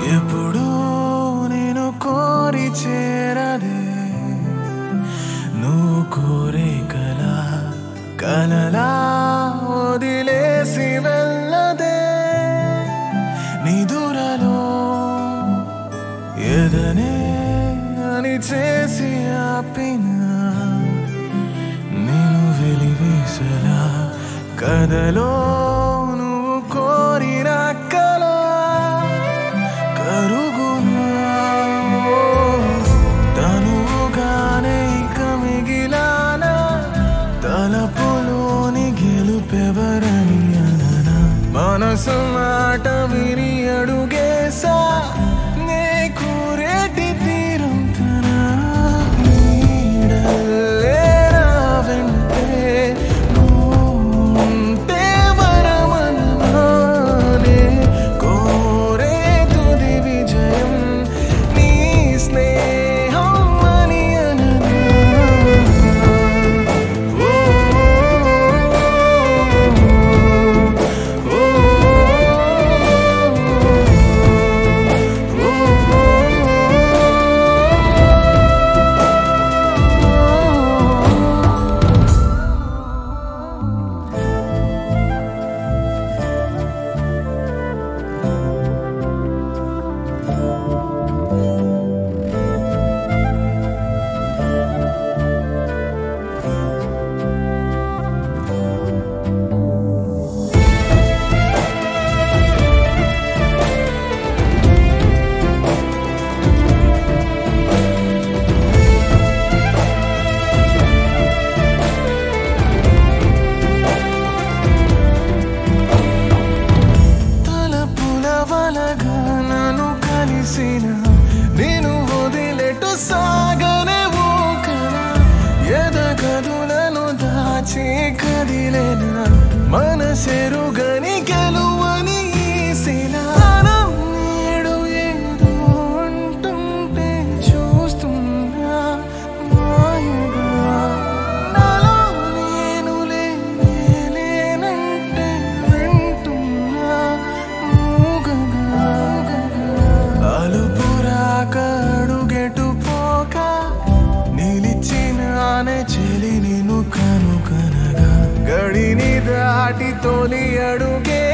ఎప్పుడు నేను కోరి చేరదే నువ్వు కోరే కల కలలా వదిలేసి వెళ్ళదే నిదురలో ఎదనే అని చేసి ఆపిన నేను వెలివేసలా కథలో నువ్వు కోరిన కల కరుగునా తనువుగానే ఇక మిగిలానా తలపులోని గెలుపెవరని అననా మనసు మాట విని అడుగేసా నే కూరేటి తీరం తనా నీడల్లే నా వెంటే ఉంటే వరమన్నానే కోరే తుది విజయం నీ స్నేహం అని అననా ఓ తలపుల వలగా నన్ను కలిసిన నేను వదిలెటు సాగనే ఊకన ఎదగదులను దాచి కదిలేన మనసెరుగని గెలువని ఈసిన తనం నేడు ఏదో అంటుంటే చూస్తున్నా మాయగా నాలో నేను లేనే లేనంటే వింటున్నా మూగగా అలుపురాక అడుగెటు పోక నిలిచినానే చెలి నిన్ను కనుకనగా గడిని దాటి తొలి అడుగే